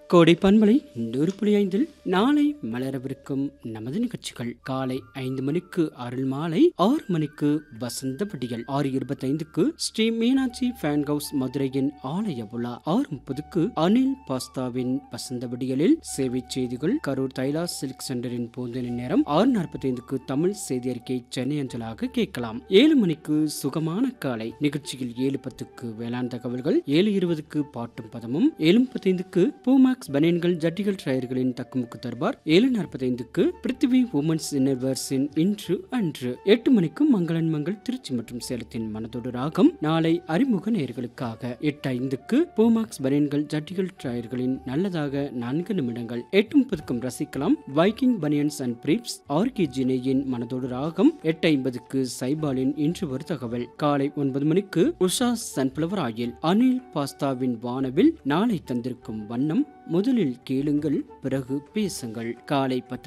கோடை பண்பலை நூறு புள்ளி ஐந்தில் நாளை மலரவிருக்கும் நமது நிகழ்ச்சிகள் காலை ஐந்து மணிக்கு அருள் மாலை ஆறு மணிக்கு வசந்த படிகள் ஆறு இருபத்தைந்துக்கு ஸ்ரீ மீனாட்சி ஃபேன் ஹவுஸ் மதுரையின் ஆலய விழா ஆறு முப்பதுக்கு அனில் பாஸ்தாவின் வசந்த விடியலில் சேவை செய்திகள் கரூர் தைலாஸ் சில்க் சென்டரின் பூந்தனி நேரம் ஆறு நாற்பத்தைந்துக்கு தமிழ் செய்தி அறிக்கை சென்னை அஞ்சலாக கேட்கலாம் ஏழு மணிக்கு சுகமான காலை நிகழ்ச்சியில் ஏழு பத்துக்கு வேளாண் தகவல்கள் ஏழு இருபதுக்கு பாட்டும் பதமும் ஏழு முப்பத்தைந்துக்கு பூமாக்ஸ் பனியன்கள் ஜட்டிகள் டயர்களின் தக்குமுக்கு தர்பார் ஏழு நாற்பத்தைந்துக்கு பிருத்திவி உமன்ஸ் இன்னர்வர்ஸின் இன்று அன்று எட்டு மணிக்கு மங்களன் மங்கள் திருச்சி மற்றும் சேலத்தின் மனதோடு ராகம் நாளை அறிமுக நேர்களுக்காக எட்டு ஐந்துக்கு பூமாக்ஸ் பனியன்கள் ஜட்டிகள் டயர்களின் நல்லதாக நான்கு நிமிடங்கள் எட்டு முப்பதுக்கும் ரசிக்கலாம் Viking banians and briefs RK ஜினேயின் மனதோடு ராகம் எட்டு ஐம்பதுக்கு சைபாலின் இன்று ஒரு தகவல் காலை ஒன்பது மணிக்கு உஷா சன்ஃபிளவர் ஆயில் அனில் பாஸ்தாவின் வானவில் நாளை தந்திருக்கும் வண்ணம் முதலில் கேளுங்கள் பிறகு பேசுங்கள் காலை பத்து